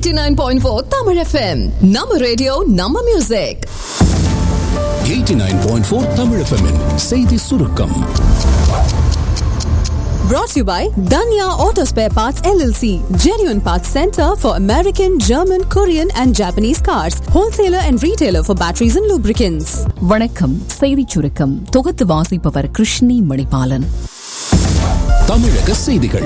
89.4 Tamil FM நம்ம radio நம்ம music 89.4 Tamil FM -இன் செய்தி சுருக்கம் brought to you by Danya Auto Spare Parts LLC genuine parts center for American German Korean and Japanese cars wholesaler and retailer for batteries and lubricants வணக்கம் செய்திச் சுருக்கம் தொகுத்து வாசிப்பவர் கிருஷ்ணி மணிபாலன் தமிழக செய்திகள்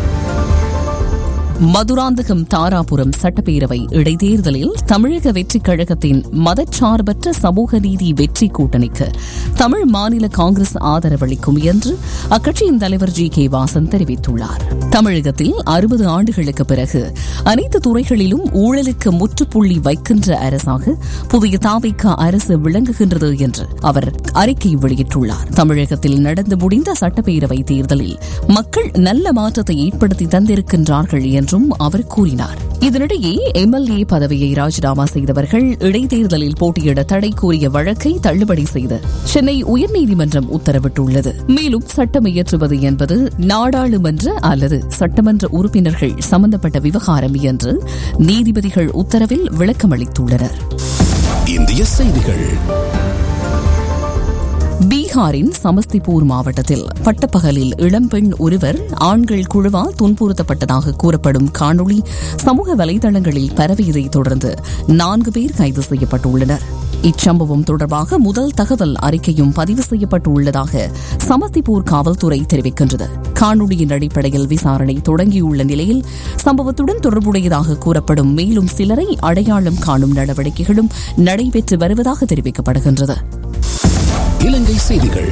மதுராந்தகம் தாராபுரம் சட்டப்பேரவை இடைத்தேர்தலில் தமிழக வெற்றிக் கழகத்தின் மதச்சார்பற்ற சமூக நீதி வெற்றி கூட்டணிக்கு தமிழ் மாநில காங்கிரஸ் ஆதரவளிக்கும் என்று அக்கட்சியின் தலைவர் ஜி கே வாசன் தெரிவித்துள்ளார் தமிழகத்தில் அறுபது ஆண்டுகளுக்கு பிறகு அனைத்து துறைகளிலும் ஊழலுக்கு முற்றுப்புள்ளி வைக்கின்ற அரசாக புதிய தாவிக அரசு விளங்குகின்றது என்று அவர் அறிக்கை வெளியிட்டுள்ளார் தமிழகத்தில் நடந்து முடிந்த சட்டப்பேரவை தேர்தலில் மக்கள் நல்ல மாற்றத்தை ஏற்படுத்தி தந்திருக்கின்றார்கள் என்றும் அவர் கூறினார் இதனிடையே எம்எல்ஏ பதவியை ராஜினாமா செய்தவர்கள் இடைத்தேர்தலில் போட்டியிட தடை கோரிய வழக்கை தள்ளுபடி செய்து சென்னை உயர்நீதிமன்றம் உத்தரவிட்டுள்ளது மேலும் சட்டம் இயற்றுவது என்பது நாடாளுமன்ற அல்லது சட்டமன்ற உறுப்பினர்கள் சம்பந்தப்பட்ட விவகாரம் என்று நீதிபதிகள் உத்தரவில் விளக்கமளித்துள்ளனர் இந்திய செய்திகள் பீகாரின் சமஸ்திபூர் மாவட்டத்தில் பட்டப்பகலில் இளம்பெண் ஒருவர் ஆண்கள் குழுவால் துன்புறுத்தப்பட்டதாக கூறப்படும் காணொளி சமூக வலைதளங்களில் பரவியதைத் தொடர்ந்து நான்கு பேர் கைது செய்யப்பட்டுள்ளனர் இச்சம்பவம் தொடர்பாக முதல் தகவல் அறிக்கையும் பதிவு செய்யப்பட்டுள்ளதாக சமஸ்திபூர் காவல்துறை தெரிவிக்கின்றது காணொலியின் அடிப்படையில் விசாரணை தொடங்கியுள்ள நிலையில் சம்பவத்துடன் தொடர்புடையதாக கூறப்படும் மேலும் சிலரை அடையாளம் காணும் நடவடிக்கைகளும் நடைபெற்று வருவதாக தெரிவிக்கப்படுகின்றது இலங்கை செய்திகள்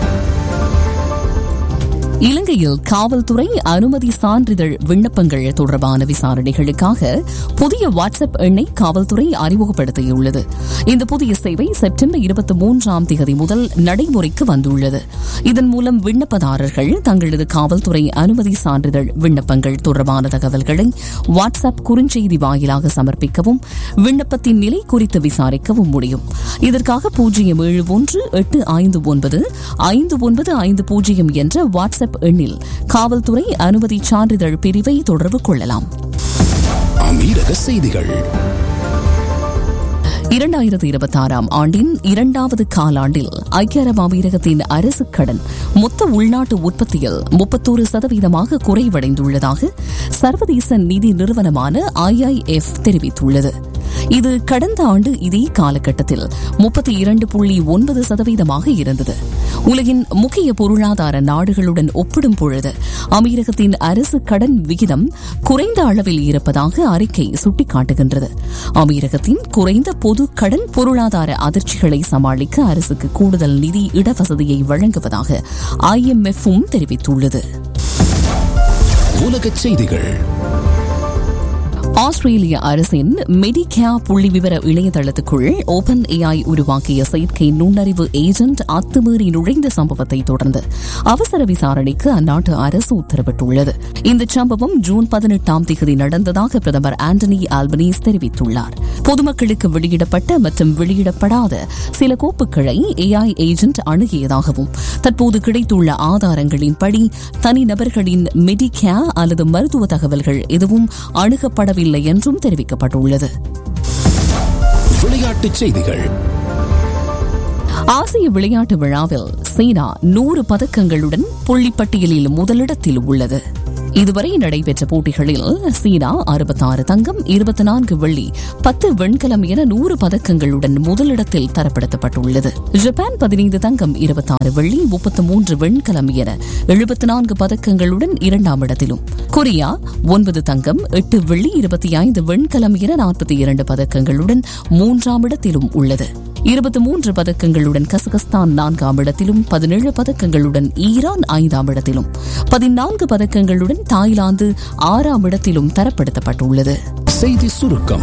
இலங்கையில் காவல்துறை அனுமதி சான்றிதழ் விண்ணப்பங்கள் தொடர்பான விசாரணைகளுக்காக புதிய வாட்ஸ்அப் எண்ணை காவல்துறை அறிமுகப்படுத்தியுள்ளது இந்த புதிய சேவை செப்டம்பர் இருபத்தி மூன்றாம் தேதி முதல் நடைமுறைக்கு வந்துள்ளது இதன் மூலம் விண்ணப்பதாரர்கள் தங்களது காவல்துறை அனுமதி சான்றிதழ் விண்ணப்பங்கள் தொடர்பான தகவல்களை வாட்ஸ்அப் குறுஞ்செய்தி வாயிலாக சமர்ப்பிக்கவும் விண்ணப்பத்தின் நிலை குறித்து விசாரிக்கவும் முடியும் இதற்காக பூஜ்ஜியம் ஏழு ஒன்று எட்டு ஐந்து ஒன்பது ஐந்து ஒன்பது ஐந்து பூஜ்ஜியம் என்ற வாட்ஸ்அப் எண்ணில் காவல்துறை அனுமதி சான்றிதழ் பிரிவை தொடர்பு கொள்ளலாம் அமீரக செய்திகள் இரண்டாயிரத்து இருபத்தி ஆறாம் ஆண்டின் இரண்டாவது காலாண்டில் ஐக்கிய அரபு அமீரகத்தின் அரசு கடன் மொத்த உள்நாட்டு உற்பத்தியில் முப்பத்தோரு சதவீதமாக குறைவடைந்துள்ளதாக சர்வதேச நிதி நிறுவனமான ஐஐஎஃப் தெரிவித்துள்ளது இது கடந்த ஆண்டு இதே காலகட்டத்தில் முப்பத்தி இரண்டு புள்ளி ஒன்பது சதவீதமாக இருந்தது உலகின் முக்கிய பொருளாதார நாடுகளுடன் ஒப்பிடும் பொழுது அமீரகத்தின் அரசு கடன் விகிதம் குறைந்த அளவில் இருப்பதாக அறிக்கை சுட்டிக்காட்டுகின்றது அமீரகத்தின் குறைந்த பொது கடன் பொருளாதார அதிர்ச்சிகளை சமாளிக்க அரசுக்கு கூடுதல் நிதி இடவசதியை வழங்குவதாக ஐஎம்எஃப்பும் தெரிவித்துள்ளது உலகச் செய்திகள் ஆஸ்திரேலிய அரசின் மெடிகேர் புள்ளி விவர இணையதளத்துக்குள் ஓபன் ஏஐ உருவாக்கிய செயற்கை நுண்ணறிவு ஏஜென்ட் அத்துமீறி நுழைந்த சம்பவத்தை தொடர்ந்து அவசர விசாரணைக்கு அந்நாட்டு அரசு உத்தரவிட்டுள்ளது இந்த சம்பவம் ஜூன் பதினெட்டாம் தேதி நடந்ததாக பிரதமர் ஆண்டனி ஆல்பனீஸ் தெரிவித்துள்ளார் பொதுமக்களுக்கு வெளியிடப்பட்ட மற்றும் வெளியிடப்படாத சில கோப்புகளை ஏஐ ஏஜென்ட் அணுகியதாகவும் தற்போது கிடைத்துள்ள ஆதாரங்களின்படி தனிநபர்களின் மெடிகேர் அல்லது மருத்துவ தகவல்கள் எதுவும் அணுகப்படவில்லை என்றும் தெரிவிக்கப்பட்டுள்ளது விளையாட்டுச் செய்திகள் ஆசிய விளையாட்டு விழாவில் சீனா நூறு பதக்கங்களுடன் புள்ளிப்பட்டியலில் முதலிடத்தில் உள்ளது இதுவரை நடைபெற்ற போட்டிகளில் சீனா அறுபத்தாறு தங்கம் இருபத்தி நான்கு வெள்ளி பத்து வெண்கலம் என நூறு பதக்கங்களுடன் முதலிடத்தில் தரப்படுத்தப்பட்டுள்ளது ஜப்பான் பதினைந்து தங்கம் இருபத்தாறு வெள்ளி முப்பத்து மூன்று வெண்கலம் என எழுபத்தி நான்கு பதக்கங்களுடன் இரண்டாம் இடத்திலும் கொரியா ஒன்பது தங்கம் எட்டு வெள்ளி இருபத்தி ஐந்து வெண்கலம் என நாற்பத்தி இரண்டு பதக்கங்களுடன் மூன்றாம் இடத்திலும் உள்ளது இருபத்தி மூன்று பதக்கங்களுடன் கசகஸ்தான் நான்காம் இடத்திலும் பதினேழு பதக்கங்களுடன் ஈரான் ஐந்தாம் இடத்திலும் பதினான்கு பதக்கங்களுடன் தாய்லாந்து ஆறாம் இடத்திலும் தரப்படுத்தப்பட்டுள்ளது செய்தி சுருக்கம்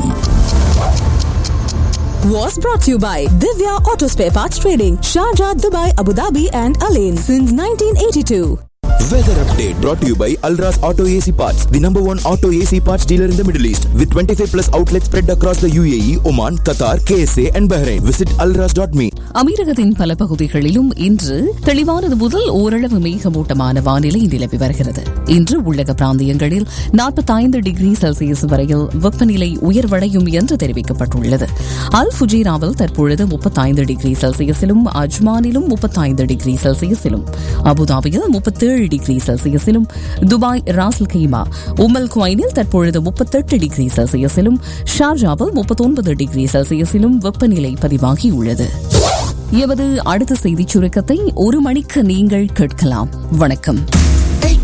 was brought to you by Divya Auto Spare Parts Trading, Sharjah, Dubai, Abu Dhabi, and Alain since 1982. Weather update brought to you by Alras Auto AC Parts, the number one auto AC parts dealer in the Middle East, with 25 plus outlets spread across the UAE, Oman, Qatar, KSA, and Bahrain. Visit alras.me. அமீரகத்தின் பல பகுதிகளிலும் இன்று தெளிவானது முதல் ஓரளவு மேகமூட்டமான வானிலை நிலவி வருகிறது இன்று உள்ளக பிராந்தியங்களில் 45 டிகிரி செல்சியஸ் வரையில் வெப்பநிலை உயர்வடையும் என்று தெரிவிக்கப்பட்டுள்ளது அல் ஃபுஜீராவில் தற்பொழுது 35 டிகிரி செல்சியஸிலும் அஜ்மானிலும் 35 டிகிரி செல்சியஸிலும் அபுதாபியில் 37 டிகிரி செல்சியஸிலும் துபாய் ராசல் கைமா உமல் குவைனில் தற்பொழுது 38 டிகிரி செல்சியஸிலும் ஷார்ஜாவில் 39 டிகிரி செல்சியஸிலும் வெப்பநிலை பதிவாகியுள்ளது எமது அடுத்த செய்திச் சுருக்கத்தை ஒரு மணிக்கு நீங்கள் கேட்கலாம் வணக்கம்